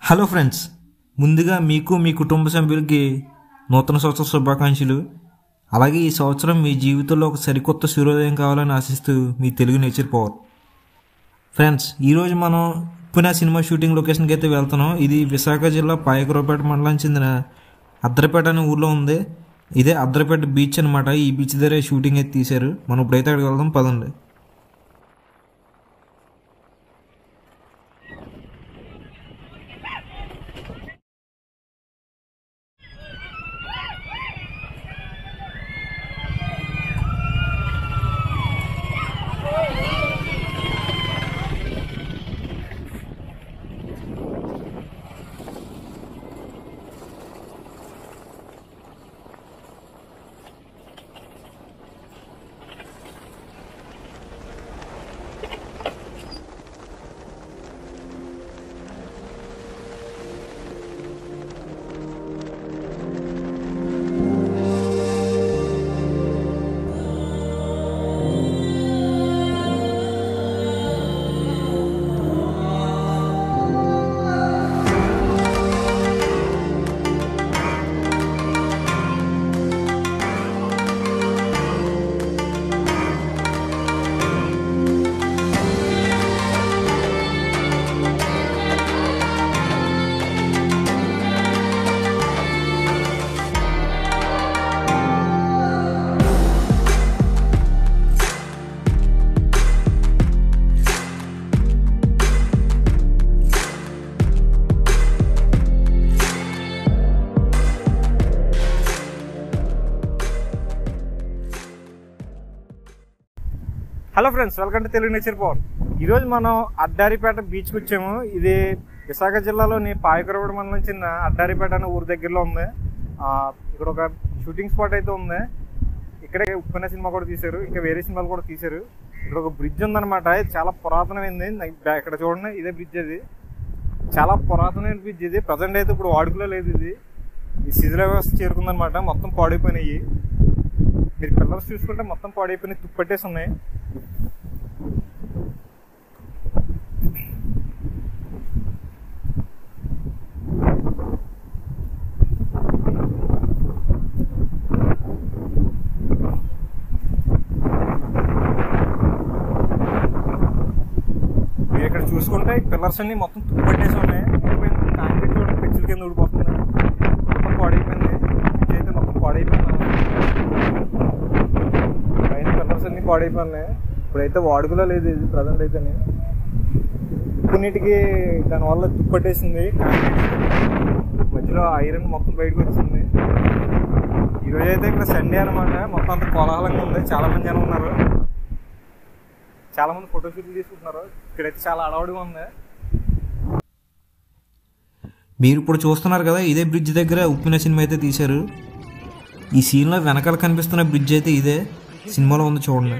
hello friends ముందుగా మీకు మీ కుటుంబ సభ్యులకి నూతన సంవత్సర శుభాకాంక్షలు అలాగే ఈ సంవత్సరం మీ జీవితంలో ఒక సరికొత్త సూర్యోదయం కావాలని ఆశిస్తూ మీ తెలుగు నేచర్ పవర్ ఫ్రెండ్స్ ఈరోజు మనం ఉప్పిన సినిమా షూటింగ్ లొకేషన్కి అయితే వెళ్తున్నాం ఇది విశాఖ జిల్లా పాయకరావుపేట మండలానికి చెందిన అద్దరపేట అనే ఊర్లో ఉంది ఇదే అద్దరపేట బీచ్ అనమాట ఈ బీచ్ దగ్గర షూటింగ్ అయితే తీశారు మనం ఇప్పుడైతే అక్కడికి వెళ్దాం పదండి hello friends welcome to Telugu nature power ఈరోజు మనం అడ్డారిపేట బీచ్కి వచ్చాము ఇది విశాఖ జిల్లాలోని పాయకరవడ మండలం చిన్న అడ్డారిపేట అనే ఊరి దగ్గరలో ఉంది ఆ, ఇక్కడ ఒక షూటింగ్ స్పాట్ అయితే ఉంది ఇక్కడే ఉప్పెన సినిమా కూడా తీశారు ఇంకా వేరే సినిమాలు కూడా తీశారు ఇక్కడ ఒక బ్రిడ్జ్ ఉందన్నమాట ఇది చాలా పురాతనమైంది నాకు బ్యా- ఇక్కడ చూడండి ఇదే బ్రిడ్జ్ అది చాలా పురాతనమైన బ్రిడ్జ్ ఇది ప్రజెంట్ అయితే ఇప్పుడు వాడుకలో లేదు ఇది ఈ శిథిల వ్యవస్థ చేరుకుందనమాట మొత్తం పాడైపోయినాయి మీరు పిల్లర్స్ చూసుకుంటే మొత్తం పాడైపోయినాయి తుప్పట్టేసి ఉన్నాయి మీరు ఇక్కడ చూసుకుంటే ఈ పిల్లర్స్ అన్ని మొత్తం తుప్పట్టేసి ఉన్నాయి ఊడిపోయింది కాంక్రీట్ చూడండి పెచ్చుల కింద ఊడిపోతుంది మొత్తం పాడైపోయింది బ్రిడ్జ్ అయితే మొత్తం పాడైపోయింది పైన పిల్లర్స్ అన్ని పాడైపోయినాయి ఇప్పుడైతే వాడుకలో లేదు ఇది ప్రజెంట్ అయితే కొన్నిటికి దానివల్ల తుప్పట్టేసింది కాంక్రీట్ మధ్యలో ఐరన్ మొత్తం బయటకు వచ్చింది ఈరోజు అయితే ఇక్కడ సండే అనమాట మొత్తం అంత కోలాహలంగా ఉంది చాలా మంది జనం ఉన్నారు చాలా మంది ఫోటోషూట్లు తీసుకుంటున్నారు ఇక్కడైతే చాలా అడవడిగా ఉంది మీరు ఇప్పుడు చూస్తున్నారు కదా ఇదే బ్రిడ్జ్ దగ్గర ఉప్పిన సినిమా అయితే తీశారు ఈ సీన్లో వెనకాల కనిపిస్తున్న బ్రిడ్జ్ అయితే ఇదే సినిమాలో ఉంది చూడండి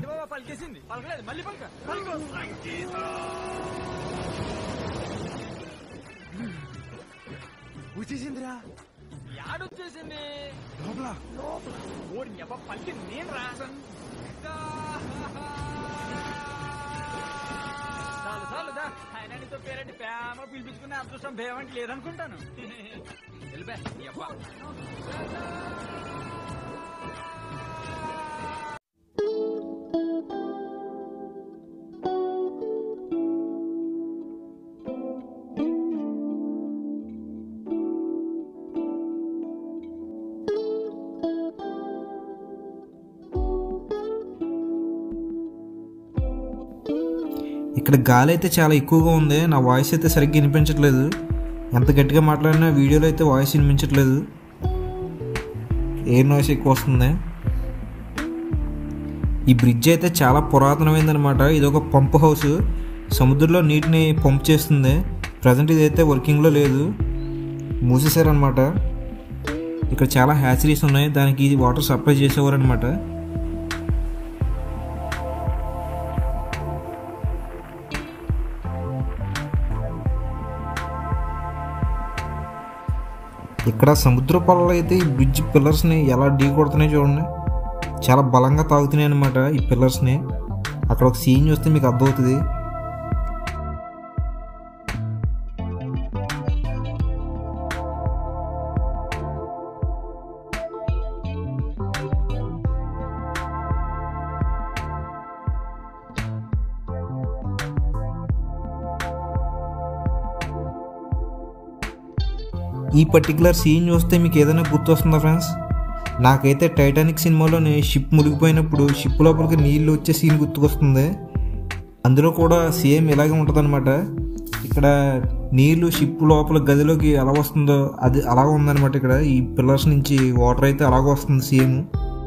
వచ్చేసిందిరా యాడొచ్చేసింది లోపల ఓడి నెప్ప పల్లి నేను రా చాలు చాలు దా ఆయన నీతో పేరెంట్ ప్రేమ పిలిపించుకునే అదృష్టం భేమంటి లేదనుకుంటాను వెళ్ళిపే నీ అబ్బా ఇక్కడ గాలి అయితే చాలా ఎక్కువగా ఉంది నా వాయిస్ అయితే సరిగ్గా వినిపించట్లేదు ఎంత గట్టిగా మాట్లాడినా వీడియోలో అయితే వాయిస్ వినిపించట్లేదు ఎయిర్ నాయిస్ ఎక్కువ వస్తుంది ఈ బ్రిడ్జ్ అయితే చాలా పురాతనమైందనమాట ఇది ఒక పంప్ హౌస్ సముద్రంలో నీటిని పంప్ చేస్తుంది ప్రజెంట్ ఇదైతే వర్కింగ్లో లేదు మూసేశారనమాట ఇక్కడ చాలా హ్యాచరీస్ ఉన్నాయి దానికి వాటర్ సప్లై చేసేవారు అనమాట ఇక్కడ సముద్ర పొలాలు అయితే ఈ బ్రిడ్జ్ పిల్లర్స్ని ఎలా ఢీ కొడుతున్నాయి చూడండి చాలా బలంగా తాగుతున్నాయి అనమాట ఈ పిల్లర్స్ని అక్కడ ఒక సీన్ చూస్తే మీకు అర్థమవుతుంది ఈ పర్టికులర్ సీన్ చూస్తే మీకు ఏదైనా గుర్తొస్తుందా ఫ్రెండ్స్ నాకైతే టైటానిక్ సినిమాలోని షిప్ మునిగిపోయినప్పుడు షిప్ లోపలికి నీళ్ళు వచ్చే సీన్ గుర్తుకొస్తుంది అందులో కూడా సేమ్ ఇలాగే ఉంటుందన్నమాట ఇక్కడ నీళ్లు షిప్ లోపల గదిలోకి ఎలా వస్తుందో అది అలాగ ఉందన్నమాట ఇక్కడ ఈ పిల్లర్స్ నుంచి వాటర్ అయితే అలాగ వస్తుంది సేమ్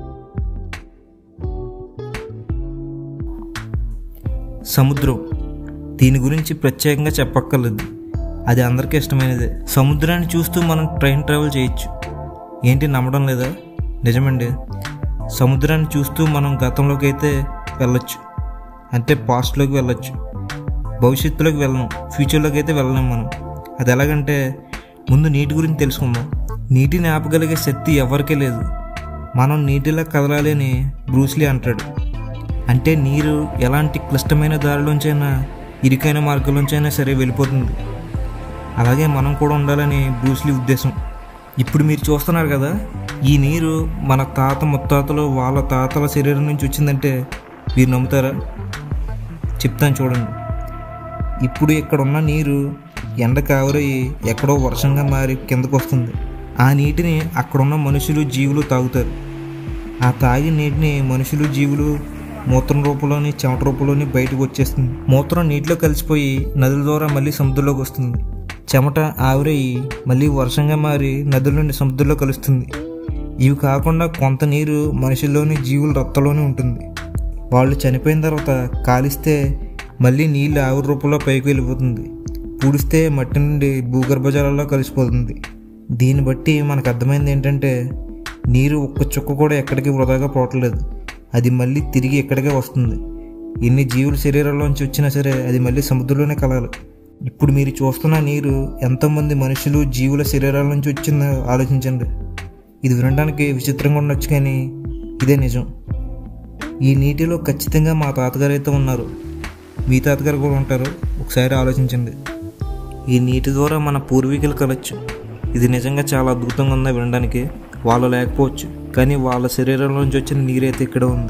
సముద్రం దీని గురించి ప్రత్యేకంగా చెప్పక్కర్లేదు అది అందరికీ ఇష్టమైనదే సముద్రాన్ని చూస్తూ మనం ట్రైన్ ట్రావెల్ చేయొచ్చు ఏంటి నమ్మడం లేదా నిజమండి సముద్రాన్ని చూస్తూ మనం గతంలోకి అయితే వెళ్ళొచ్చు అంటే పాస్ట్లోకి వెళ్ళొచ్చు భవిష్యత్తులోకి వెళ్ళను ఫ్యూచర్లోకి అయితే వెళ్ళలేం మనం అది ఎలాగంటే ముందు నీటి గురించి తెలుసుకుందాం నీటిని ఆపగలిగే శక్తి ఎవరికీ లేదు మనం నీటిలా కదలాలి అని బ్రూస్లీ అంటాడు అంటే నీరు ఎలాంటి క్లిష్టమైన దారిలోంచైనా ఇరుకైన మార్గంలోంచైనా సరే వెళ్ళిపోతుంది అలాగే మనం కూడా ఉండాలని బ్రూస్లీ ఉద్దేశం ఇప్పుడు మీరు చూస్తున్నారు కదా ఈ నీరు మన తాత ముత్తాతలు వాళ్ళ తాతల శరీరం నుంచి వచ్చిందంటే మీరు నమ్ముతారా చెప్తాను చూడండి ఇప్పుడు ఇక్కడ ఉన్న నీరు ఎండ కావరయ్యి ఎక్కడో వర్షంగా మారి కిందకు వస్తుంది ఆ నీటిని అక్కడున్న మనుషులు జీవులు తాగుతారు ఆ తాగిన నీటిని మనుషులు జీవులు మూత్రం రూపంలోని చెమట రూపంలోని బయటకు వచ్చేస్తుంది మూత్రం నీటిలో కలిసిపోయి నదుల ద్వారా మళ్ళీ సముద్రంలోకి వస్తుంది చెమట ఆవిరయ్యి మళ్ళీ వర్షంగా మారి నదుల నుండి సముద్రంలో కలుస్తుంది ఇవి కాకుండా కొంత నీరు మనుషుల్లోని జీవుల రక్తంలోనే ఉంటుంది వాళ్ళు చనిపోయిన తర్వాత కాలిస్తే మళ్ళీ నీళ్ళు ఆవిరి రూపంలో పైకి వెళ్ళిపోతుంది పూడిస్తే మట్టి నుండి భూగర్భ జలాల్లో కలిసిపోతుంది దీన్ని బట్టి మనకు అర్థమైంది ఏంటంటే నీరు ఒక్క చుక్క కూడా ఎక్కడికి వృధాగా పోవట్లేదు అది మళ్ళీ తిరిగి ఎక్కడికే వస్తుంది ఎన్ని జీవుల శరీరాల్లోంచి వచ్చినా సరే అది మళ్ళీ సముద్రంలోనే కలగాలి ఇప్పుడు మీరు చూస్తున్న నీరు ఎంతోమంది మనుషులు జీవుల శరీరాల నుంచి వచ్చిందో ఆలోచించండి ఇది వినడానికి విచిత్రంగా ఉండొచ్చు కానీ ఇదే నిజం ఈ నీటిలో ఖచ్చితంగా మా తాతగారు అయితే ఉన్నారు మీ తాతగారు కూడా ఉంటారు ఒకసారి ఆలోచించండి ఈ నీటి ద్వారా మన పూర్వీకులు కలచ్చు ఇది నిజంగా చాలా అద్భుతంగా ఉందా వినడానికి వాళ్ళు లేకపోవచ్చు కానీ వాళ్ళ శరీరంలో నుంచి వచ్చిన నీరైతే ఇక్కడ ఉంది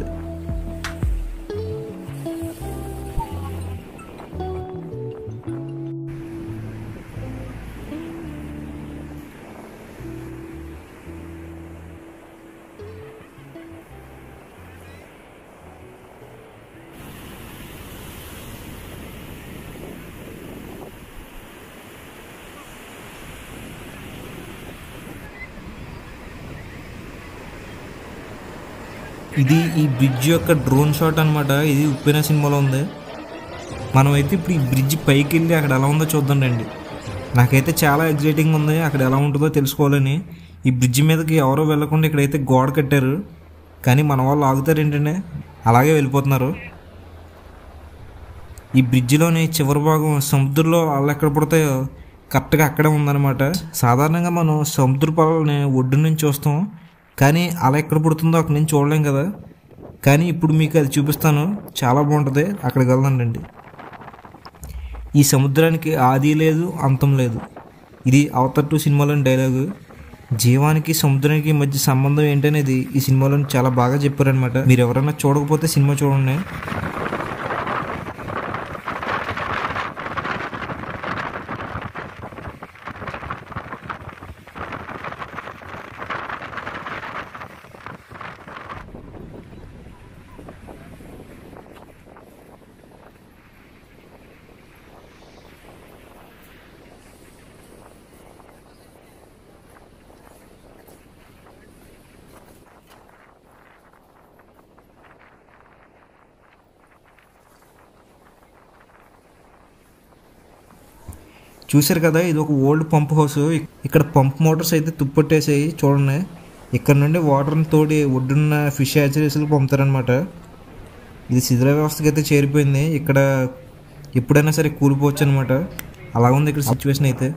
ఇది ఈ బ్రిడ్జ్ యొక్క డ్రోన్ షాట్ అనమాట ఇది ఉప్పెన సినిమాలో ఉంది మనమైతే ఇప్పుడు ఈ బ్రిడ్జ్ పైకి వెళ్ళి అక్కడ ఎలా ఉందో చూద్దాం రండి నాకైతే చాలా ఎగ్జైటింగ్ ఉంది అక్కడ ఎలా ఉంటుందో తెలుసుకోవాలని ఈ బ్రిడ్జ్ మీదకి ఎవరో వెళ్ళకుండా ఇక్కడైతే గోడ కట్టారు కానీ మన వాళ్ళు ఆగుతారు ఏంటంటే అలాగే వెళ్ళిపోతున్నారు ఈ బ్రిడ్జిలోని చివరి భాగం సముద్రంలో వాళ్ళు ఎక్కడ పడతాయో కరెక్ట్గా అక్కడే ఉందన్నమాట సాధారణంగా మనం సముద్ర పొలాలని ఒడ్డు నుంచి చూస్తాం కానీ అలా ఎక్కడ పుడుతుందో అక్కడి నుంచి చూడలేం కదా కానీ ఇప్పుడు మీకు అది చూపిస్తాను చాలా బాగుంటుంది అక్కడికి వెళ్దాండి ఈ సముద్రానికి ఆది లేదు అంతం లేదు ఇది అవతర్ టూ సినిమాలోని డైలాగు జీవానికి సముద్రానికి మధ్య సంబంధం ఏంటనేది ఈ సినిమాలో చాలా బాగా చెప్పారనమాట మీరు ఎవరైనా చూడకపోతే సినిమా చూడండి చూశారు కదా ఇది ఒక ఓల్డ్ పంప్ హౌస్ ఇక్కడ పంప్ మోటార్స్ అయితే తుప్పట్టేసాయి చూడండి ఇక్కడ నుండి వాటర్ని తోడి ఒడ్డున్న ఫిష్ హ్యాచరీస్కి పంపుతారనమాట ఇది శిథిల వ్యవస్థకి అయితే చేరిపోయింది ఇక్కడ ఎప్పుడైనా సరే కూలిపోవచ్చు అనమాట అలా ఉంది ఇక్కడ సిచ్యువేషన్ అయితే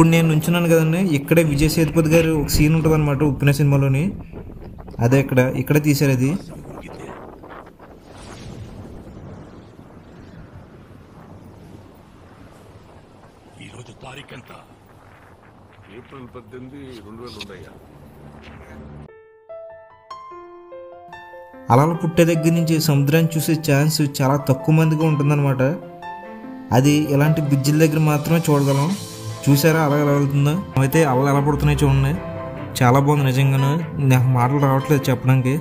ఇప్పుడు నేను నుంచున్నాను కదండి ఇక్కడే విజయ్ సేతుపతి గారు ఒక సీన్ ఉంటుంది అనమాట ఉప్పిన సినిమాలోని అదే ఇక్కడ ఇక్కడ తీశారు అది ఈరోజు తారీఖెంత ఏప్రిల్ పద్దెనిమిది రెండు వేల రెండయ్యా అలలు పుట్టే దగ్గర నుంచి సముద్రాన్ని చూసే ఛాన్స్ చాలా తక్కువ మందిగా ఉంటుందన్నమాట అది ఇలాంటి బ్రిడ్జిల దగ్గర మాత్రమే చూడగలం చూసారా అలా ఎలా వెళ్తుందో అయితే అలలు ఎలా పుడుతున్నాయి చూడండి చాలా బాగుంది నిజంగాను నాకు మాటలు రావట్లేదు చెప్పడానికి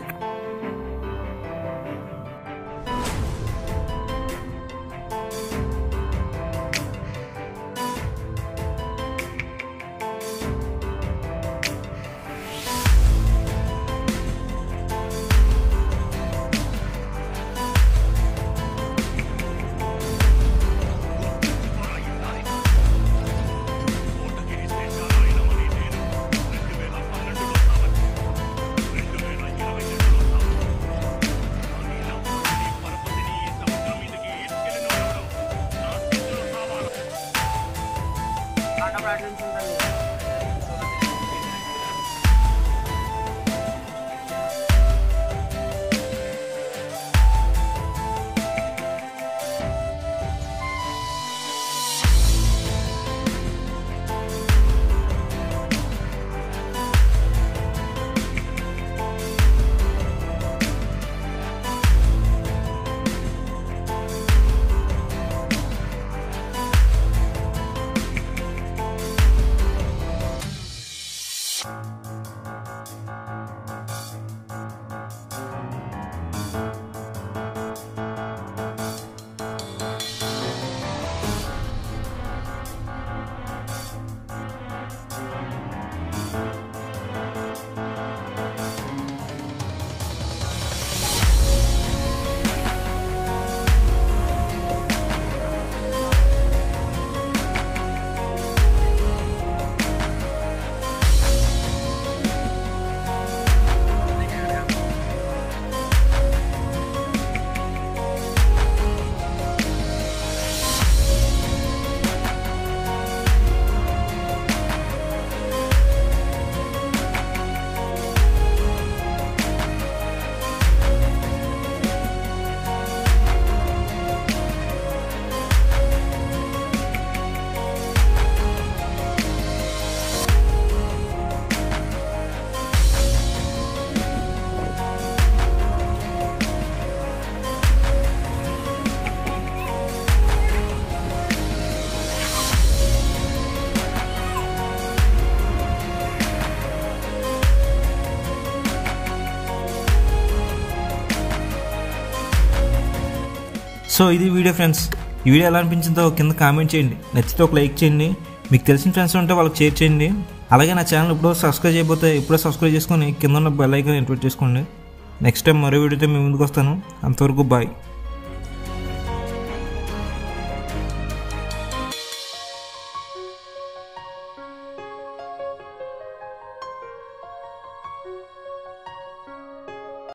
సో ఇది వీడియో ఫ్రెండ్స్ ఈ వీడియో ఎలా అనిపించిందో కింద కామెంట్ చేయండి నచ్చితే ఒక లైక్ చేయండి మీకు తెలిసిన ఫ్రెండ్స్ ఉంటే వాళ్ళకి షేర్ చేయండి అలాగే నా ఛానల్ ఇప్పుడు సబ్స్క్రైబ్ చేయకపోతే ఇప్పుడే సబ్స్క్రైబ్ చేసుకొని కింద ఉన్న బెల్ ఐకాన్ ఎంటర్ చేసుకోండి నెక్స్ట్ టైం మరో వీడియోతో మీ ముందుకు వస్తాను అంతవరకు బాయ్